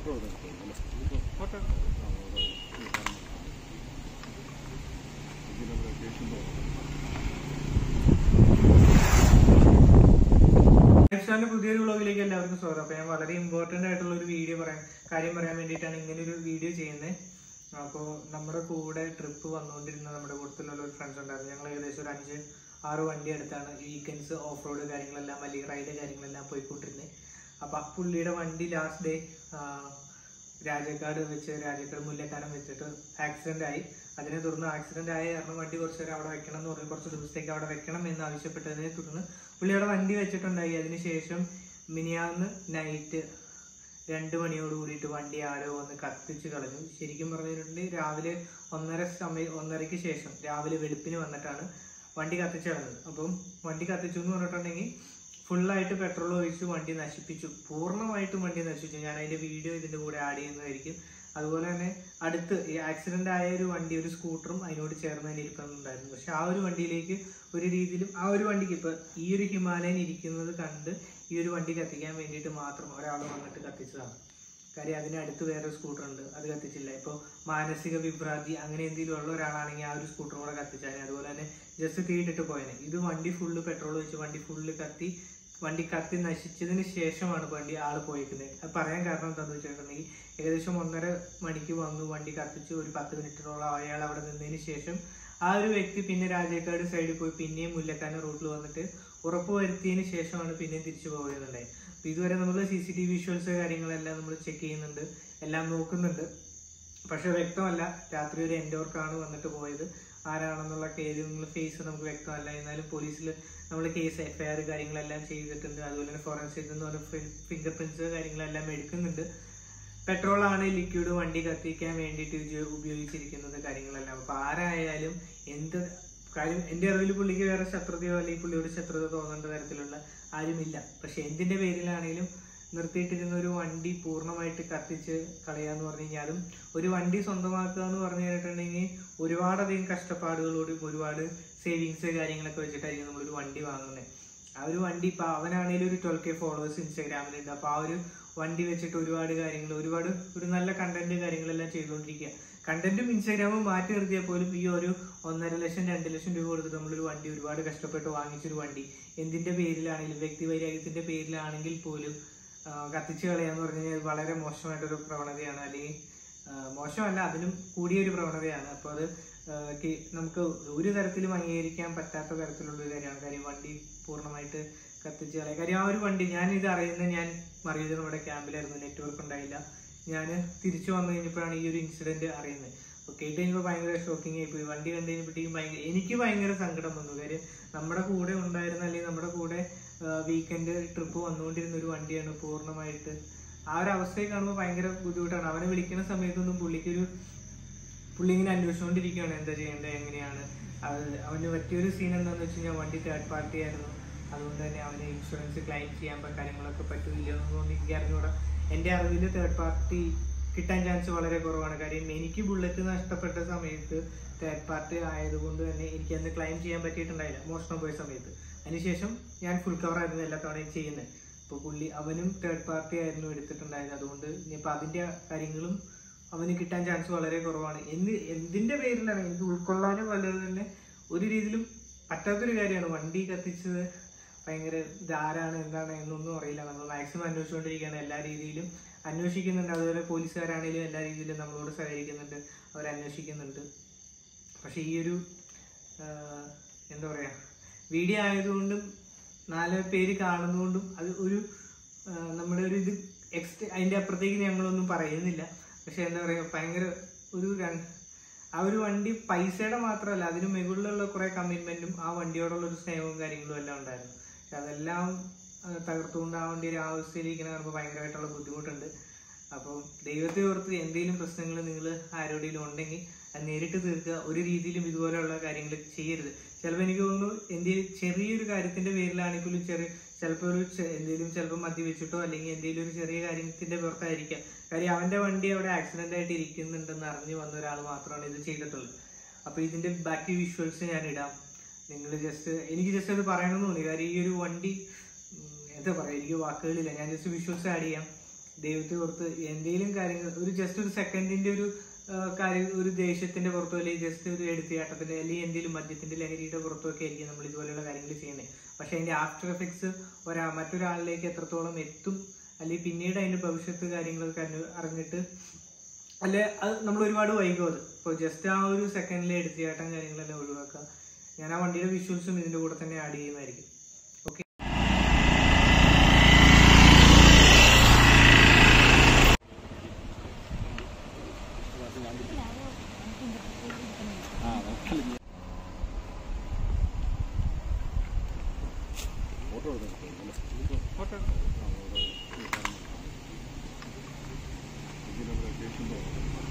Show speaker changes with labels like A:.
A: photo എടുത്തിട്ടുണ്ട് photo ഇതിലൊരു station
B: നെക്സ്റ്റാന്റെ പുതിയൊരു വ്ളോഗിലേക്ക് എല്ലാവർക്കും സ്വാഗതം അപ്പൊ ഞാൻ വളരെ ഇമ്പോർട്ടന്റ് ആയിട്ടുള്ള ഒരു വീഡിയോ പറയാൻ കാര്യം പറയാൻ വേണ്ടിയിട്ടാണ് ഇങ്ങനെ ഒരു വീഡിയോ ചെയ്യുന്നത് അപ്പോൾ നമ്മുടെ കൂടെ ട്രിപ്പ് വന്നുകൊണ്ടിരുന്ന നമ്മുടെ കൂട്ടത്തിലുള്ള ഒരു ഫ്രണ്ട്സ് ഉണ്ടായിരുന്നു ഞങ്ങൾ ഏകദേശം ഒരു അഞ്ച് ആറ് വണ്ടി അടുത്താണ് വീക്കെൻഡ്സ് ഓഫ് റോഡ് കാര്യങ്ങളെല്ലാം അല്ലെങ്കിൽ റൈഡ് കാര്യങ്ങളെല്ലാം പോയിക്കൊണ്ടിരുന്നത് അപ്പോൾ ആ പുള്ളിയുടെ വണ്ടി ലാസ്റ്റ് ഡേ രാജക്കാട് വെച്ച് രാജക്കാട് മുല്ലക്കാനം വെച്ചിട്ട് ആക്സിഡന്റ് ആയി അതിനെ തുടർന്ന് ആക്സിഡന്റ് ആയ കാരണം വണ്ടി കുറച്ച് നേരം അവിടെ വെക്കണം എന്ന് പറഞ്ഞു കുറച്ച് ദിവസത്തേക്ക് അവിടെ വെക്കണം എന്ന് ആവശ്യപ്പെട്ടതിനെ തുടർന്ന് പുള്ളിയുടെ വണ്ടി വെച്ചിട്ടുണ്ടായി അതിനുശേഷം മിനിയാന്ന് നൈറ്റ് രണ്ട് മണിയോട് കൂടിയിട്ട് വണ്ടി ആരോ വന്ന് കത്തിച്ച് കളഞ്ഞു ശരിക്കും പറഞ്ഞിട്ടുണ്ടെങ്കിൽ രാവിലെ ഒന്നര സമയം ഒന്നരയ്ക്ക് ശേഷം രാവിലെ വെളുപ്പിന് വന്നിട്ടാണ് വണ്ടി കത്തിച്ച് കളഞ്ഞത് അപ്പം വണ്ടി കത്തിച്ചു എന്ന് പറഞ്ഞിട്ടുണ്ടെങ്കിൽ ഫുള്ളായിട്ട് പെട്രോൾ ഒഴിച്ച് വണ്ടി നശിപ്പിച്ചു പൂർണ്ണമായിട്ടും വണ്ടി നശിപ്പിച്ചു ഞാൻ അതിന്റെ വീഡിയോ ഇതിന്റെ കൂടെ ആഡ് ചെയ്യുന്നതായിരിക്കും അതുപോലെ തന്നെ അടുത്ത് ഈ ആക്സിഡന്റ് ആയ ഒരു വണ്ടി ഒരു സ്കൂട്ടറും അതിനോട് ചേർന്ന് തന്നെ ഇരിക്കുന്നുണ്ടായിരുന്നു പക്ഷെ ആ ഒരു വണ്ടിയിലേക്ക് ഒരു രീതിയിലും ആ ഒരു വണ്ടിക്ക് ഇപ്പൊ ഈ ഒരു ഹിമാലയൻ ഇരിക്കുന്നത് കണ്ട് ഈ ഒരു വണ്ടി കത്തിക്കാൻ വേണ്ടിയിട്ട് മാത്രം ഒരാൾ വന്നിട്ട് കത്തിച്ചതാണ് കാര്യം അതിനടുത്ത് വേറെ സ്കൂട്ടർ ഉണ്ട് അത് കത്തിച്ചില്ല ഇപ്പോൾ മാനസിക വിഭ്രാന്തി അങ്ങനെ എന്തെങ്കിലും ഉള്ള ഒരാളാണെങ്കിൽ ആ ഒരു സ്കൂട്ടർ കൂടെ കത്തിച്ചാൽ അതുപോലെ തന്നെ ജസ്റ്റ് തീയിട്ടിട്ട് പോയേനെ ഇത് വണ്ടി ഫുള്ള് പെട്രോൾ ഒഴിച്ച് വണ്ടി ഫുള്ള് കത്തി വണ്ടി കത്തി നശിച്ചതിന് ശേഷമാണ് വണ്ടി ആള് പോയിരിക്കുന്നത് അത് പറയാൻ കാരണം എന്താണെന്ന് വെച്ചിട്ടുണ്ടെങ്കിൽ ഏകദേശം ഒന്നര മണിക്ക് വന്നു വണ്ടി കത്തിച്ച് ഒരു പത്ത് മിനിറ്റിനോളം അയാൾ അവിടെ നിന്നതിന് ശേഷം ആ ഒരു വ്യക്തി പിന്നെ രാജേക്കാട് സൈഡിൽ പോയി പിന്നെയും മുല്ലക്കാന റൂട്ടിൽ വന്നിട്ട് ഉറപ്പ് വരുത്തിയതിന് ശേഷമാണ് പിന്നെയും തിരിച്ചു പോകുന്നുണ്ടായത് അപ്പൊ ഇതുവരെ നമ്മൾ C C T V visuals കാര്യങ്ങളെല്ലാം നമ്മൾ ചെക്ക് ചെയ്യുന്നുണ്ട് എല്ലാം നോക്കുന്നുണ്ട് പക്ഷെ വ്യക്തമല്ല രാത്രി ഒരു എൻഡോർക്കാണ് വന്നിട്ട് പോയത് ആരാണെന്നുള്ള കേസ് ഫേസ് നമുക്ക് വ്യക്തമല്ല എന്നാലും പോലീസിൽ നമ്മൾ കേസ് എഫ്ഐആർ കാര്യങ്ങളെല്ലാം ചെയ്തിട്ടുണ്ട് അതുപോലെ തന്നെ ഫോറൻസിക് എന്ന് പറഞ്ഞ ഫിംഗർ പ്രിന്റ്സ് കാര്യങ്ങളെല്ലാം എടുക്കുന്നുണ്ട് പെട്രോൾ ആണ് ലിക്വിഡ് വണ്ടി കത്തിക്കാൻ വേണ്ടിയിട്ട് ഉപയോ- ഉപയോഗിച്ചിരിക്കുന്നത് കാര്യങ്ങളെല്ലാം അപ്പൊ ആരായാലും എന്ത് കാര്യം എന്റെ അറിവിൽ പുള്ളിക്ക് വേറെ ശത്രുതയോ അല്ലെങ്കിൽ പുള്ളിയോട് ശത്രുത തോന്നേണ്ട തരത്തിലുള്ള ആരുമില്ല പക്ഷെ എന്തിന്റെ പേരിലാണെങ്കിലും നിർത്തിയിട്ടിരുന്ന ഒരു വണ്ടി പൂർണ്ണമായിട്ട് കത്തിച്ച് കളയാന്ന് പറഞ്ഞു കഴിഞ്ഞാലും ഒരു വണ്ടി സ്വന്തമാക്കുക എന്ന് പറഞ്ഞു കഴിഞ്ഞിട്ടുണ്ടെങ്കിൽ ഒരുപാടധികം കഷ്ടപ്പാടുകളോടും ഒരുപാട് സേവിങ്സ് കാര്യങ്ങളൊക്കെ വെച്ചിട്ടായിരിക്കും നമ്മളൊരു വണ്ടി വാങ്ങുന്നത് ആ ഒരു വണ്ടി ഇപ്പൊ അവനാണെങ്കിലും ഒരു ട്വൽവ് കെ ഫോളോവേഴ്സ് ഇൻസ്റ്റാഗ്രാമിലുണ്ട് അപ്പൊ ആ ഒരു വണ്ടി വെച്ചിട്ട് ഒരുപാട് കാര്യങ്ങൾ ഒരുപാട് ഒരു നല്ല കണ്ടന്റ് കാര്യങ്ങളെല്ലാം ചെയ്തുകൊണ്ടിരിക്കുക കണ്ടന്റും ഇൻസ്റ്റാഗ്രാമും മാറ്റി നിർത്തിയാൽ പോലും ഈ ഒരു ഒന്നര ലക്ഷം രണ്ട് ലക്ഷം രൂപ കൊടുത്തിട്ട് നമ്മളൊരു വണ്ടി ഒരുപാട് കഷ്ടപ്പെട്ട് വാങ്ങിച്ചൊരു വണ്ടി എന്തിന്റെ പേരിലാണെങ്കിലും വ്യക്തി വൈരാഗ്യത്തിന്റെ പേരിലാണെങ്കിൽ പോലും ആ, കത്തിച്ച് കളയാന്ന് പറഞ്ഞു കഴിഞ്ഞാൽ വളരെ മോശമായിട്ടൊരു പ്രവണതയാണ് അല്ലെങ്കിൽ ആ, മോശമല്ല അതിനും കൂടിയൊരു പ്രവണതയാണ് അപ്പോൾ അത് ആ, കി- നമുക്ക് ഒരു തരത്തിലും അംഗീകരിക്കാൻ പറ്റാത്ത തരത്തിലുള്ള ഒരു കാര്യമാണ് കാര്യം വണ്ടി പൂർണ്ണമായിട്ട് കത്തിച്ച് കളയാം കാര്യം ആ ഒരു വണ്ടി ഞാൻ ഇത് അറിയുന്നത് ഞാൻ മറിയത് നമ്മുടെ ക്യാമ്പിലായിരുന്നു നെറ്റ്വർക്ക് ഉണ്ടായില്ല ഞാൻ തിരിച്ചു വന്നു കഴിഞ്ഞപ്പോഴാണ് ഈ ഒരു ഇൻസിഡന്റ് അറിയുന്നത് അപ്പോൾ കേട്ട് കഴിഞ്ഞപ്പോൾ ഭയങ്കര ഷോക്കിംഗ് ആയി പോയി വണ്ടി കണ്ടു കഴിഞ്ഞപ്പോഴത്തേക്കും ഭയങ്കര എനിക്ക് ഭയങ്കര സങ്കടം വന്നു കാര്യം നമ്മുടെ കൂടെ ഉണ്ടായിരുന്ന അല്ലെങ്കിൽ നമ്മുടെ കൂടെ വീക്കെൻഡ് ട്രിപ്പ് വന്നുകൊണ്ടിരുന്ന ഒരു വണ്ടിയാണ് പൂർണ്ണമായിട്ട് ആ ഒരു അവസ്ഥയെ കാണുമ്പോൾ ഭയങ്കര ബുദ്ധിമുട്ടാണ് അവനെ വിളിക്കുന്ന സമയത്തൊന്നും പുള്ളിക്കൊരു പുള്ളി ഇങ്ങനെ അന്വേഷിച്ചുകൊണ്ടിരിക്കുകയാണ് എന്താ ചെയ്യേണ്ടത് എങ്ങനെയാണ് അത് അവന് പറ്റിയൊരു സീൻ എന്താണെന്ന് വെച്ച് കഴിഞ്ഞാൽ വണ്ടി തേർഡ് പാർട്ടി ആയിരുന്നു അതുകൊണ്ട് തന്നെ അവന് ഇൻഷുറൻസ് ക്ലെയിം ചെയ്യാൻ പ- കാര്യങ്ങളൊക്കെ പറ്റില്ല എന്നൊന്നും എനിക്ക് അറിഞ്ഞൂടാ എൻ്റെ അറിവിൽ തേർഡ് പാർട്ടി കിട്ടാൻ ചാൻസ് വളരെ കുറവാണ് കാര്യം എനിക്ക് ബുള്ളറ്റ് നഷ്ടപ്പെട്ട സമയത്ത് തേർഡ് പാർട്ടി ആയതുകൊണ്ട് തന്നെ എനിക്ക് അന്ന് ക്ലെയിം ചെയ്യാൻ പറ്റിയിട്ടുണ്ടായില്ല മോഷണം പോയ സമയത്ത് അതിനുശേഷം ഞാൻ ഫുൾ കവർ ആയിരുന്നു എല്ലാ തവണയും ചെയ്യുന്നത് ഇപ്പോൾ പുള്ളി അവനും തേർഡ് പാർട്ടി ആയിരുന്നു എടുത്തിട്ടുണ്ടായത് അതുകൊണ്ട് ഇനിയിപ്പോൾ അതിൻ്റെ കാര്യങ്ങളും അവന് കിട്ടാൻ ചാൻസ് വളരെ കുറവാണ് എന്ത് എന്തിന്റെ പേരിലാണ് എനിക്ക് ഉൾക്കൊള്ളാനും വല്ലതും തന്നെ ഒരു രീതിയിലും പറ്റാത്തൊരു കാര്യമാണ് വണ്ടി കത്തിച്ചത് ഭയങ്കര ഇതാരാണ് എന്താണ് എന്നൊന്നും അറിയില്ല നമ്മൾ മാക്സിമം അന്വേഷിച്ചുകൊണ്ടിരിക്കുകയാണ് എല്ലാ രീതിയിലും അന്വേഷിക്കുന്നുണ്ട് അതുപോലെ പോലീസുകാരാണെങ്കിലും എല്ലാ രീതിയിലും നമ്മളോട് സഹകരിക്കുന്നുണ്ട് അവർ അന്വേഷിക്കുന്നുണ്ട് പക്ഷെ ഈ ഒരു ആ, എന്താ പറയാ വീഡിയോ ആയതുകൊണ്ടും നാല് പേര് കാണുന്നതുകൊണ്ടും അത് ഒരു ആ, നമ്മുടെ ഒരു ഇത് എക്സ്റ്റ് അതിന്റെ അപ്പുറത്തേക്ക് ഞങ്ങളൊന്നും പറയുന്നില്ല പക്ഷെ എന്താ പറയാ ഭയങ്കര ഒരു ര- ആ ഒരു വണ്ടി പൈസയുടെ മാത്രമല്ല അതിന് മുകളിലുള്ള കുറെ കമ്മിറ്റ്മെന്റും ആ വണ്ടിയോടുള്ള ഒരു സ്നേഹവും കാര്യങ്ങളും എല്ലാം ഉണ്ടായിരുന്നു പക്ഷെ അതെല്ലാം ആ, തകർത്തുകൊണ്ട് ആ വണ്ടി ഒരു അവസ്ഥയിലിരിക്കുന്ന കാണുമ്പോൾ ഭയങ്കരമായിട്ടുള്ള ബുദ്ധിമുട്ടുണ്ട് അപ്പം ദൈവത്തെ ഓർത്ത് എന്തെങ്കിലും പ്രശ്നങ്ങൾ നിങ്ങൾ ആരോടെങ്കിലും ഉണ്ടെങ്കിൽ അത് നേരിട്ട് തീർക്കുക ഒരു രീതിയിലും ഇതുപോലെയുള്ള കാര്യങ്ങൾ ചെയ്യരുത് ചിലപ്പോൾ എനിക്ക് തോന്നുന്നു എന്തെങ്കിലും ചെറിയൊരു കാര്യത്തിന്റെ പേരിലാണെങ്കിൽ പോലും ചെറിയ ചിലപ്പോൾ ഒരു ചെ- എന്തെങ്കിലും ചിലപ്പോൾ മദ്യവെച്ചിട്ടോ അല്ലെങ്കിൽ എന്തെങ്കിലും ഒരു ചെറിയ കാര്യത്തിന്റെ പുറത്തായിരിക്കാം കാര്യം അവന്റെ വണ്ടി അവിടെ ആക്സിഡന്റ് ആയിട്ട് ഇരിക്കുന്നുണ്ടെന്ന് അറിഞ്ഞു വന്ന ഒരാൾ മാത്രമാണ് ഇത് ചെയ്തിട്ടുള്ളത് അപ്പൊ ഇതിന്റെ ബാക്കി വിഷ്വൽസ് ഞാൻ ഇടാം നിങ്ങൾ ജസ്റ്റ് എനിക്ക് ജസ്റ്റ് അത് പറയണമെന്ന് തോന്നി കാര്യം ഈ ഒരു വണ്ടി ഉം, എന്താ പറയാ എനിക്ക് വാക്കുകളില്ല ഞാൻ ജസ്റ്റ് വിഷ്വൽസ് ആഡ് ചെയ്യാം ദൈവത്തെ ഓർത്ത് എന്തെങ്കിലും കാര്യങ്ങൾ ഒരു ജസ്റ്റ് ഒരു സെക്കൻഡിന്റെ ഒരു ആ, കാര്യം ഒരു ദേഷ്യത്തിന്റെ പുറത്തോ അല്ലെങ്കിൽ ജസ്റ്റ് ഒരു എടുത്തിയാട്ടത്തിന്റെ അല്ലെങ്കിൽ എന്തെങ്കിലും മദ്യത്തിന്റെ ലഹരിയുടെ പുറത്തോ ഒക്കെ ആയിരിക്കും നമ്മൾ ഇതുപോലെയുള്ള കാര്യങ്ങൾ ചെയ്യുന്നത് പക്ഷെ അതിന്റെ ആഫ്റ്റർ എഫക്ട്സ് ഒരാ മറ്റൊരാളിലേക്ക് എത്രത്തോളം എത്തും അല്ലെങ്കിൽ പിന്നീട് അതിന്റെ ഭവിഷ്യത്ത് കാര്യങ്ങളൊക്കെ അനു- അറിഞ്ഞിട്ട് അല്ലെ അത് നമ്മൾ ഒരുപാട് വൈകും അത് ഇപ്പോൾ ജസ്റ്റ് ആ ഒരു സെക്കൻഡിലെ എടുത്തിയാട്ടം കാര്യങ്ങളെല്ലാം ഒഴിവാക്കുക ഞാൻ ആ വണ്ടിയുടെ വിഷ്വൽസും ഇതിന്റെ കൂടെ തന്നെ ആഡ് ചെയ്യുന്നതായിരിക്കും ഓക്കെ
A: ആ നോക്കില്ല ഫോട്ടോ എടുക്കാം ഫോട്ടോ ഇതിലുള്ള ലൊക്കേഷൻ